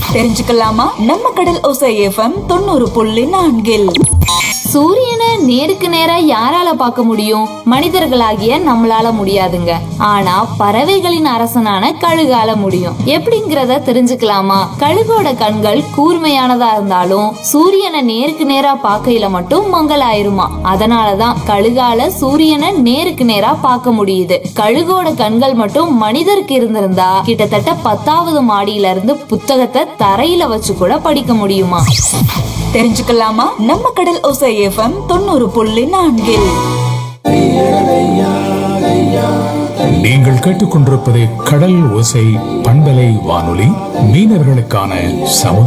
தெரிஞ்சுக்கலாமா நம்ம கடல் ஓசை எஃப்எம் தொண்ணூறு புள்ளி நான்கில் சூரியனை நேருக்கு நேரா யாரால பார்க்க முடியும் மனிதர்களாகிய நம்மளால முடியாதுங்க ஆனா பறவைகளின் அரசனான கழுகால முடியும் எப்படிங்கறத தெரிஞ்சுக்கலாமா கழுகோட கண்கள் கூர்மையானதா இருந்தாலும் சூரியனை நேருக்கு நேரா பார்க்கையில மட்டும் மங்கலாயிருமா அதனாலதான் கழுகால சூரியனை நேருக்கு நேரா பார்க்க முடியுது கழுகோட கண்கள் மட்டும் மனிதருக்கு இருந்திருந்தா கிட்டத்தட்ட பத்தாவது மாடியில இருந்து புத்தகத்தை தரையில வச்சு கூட படிக்க முடியுமா தெரிஞ்சுக்கலாமா நம்ம கடல் ஓசை எஃப்எம் தொண்ணூறு புள்ளி நான்கில் நீங்கள் கேட்டுக்கொண்டிருப்பது கடல் ஓசை பண்பலை வானொலி மீனவர்களுக்கான சமுதாய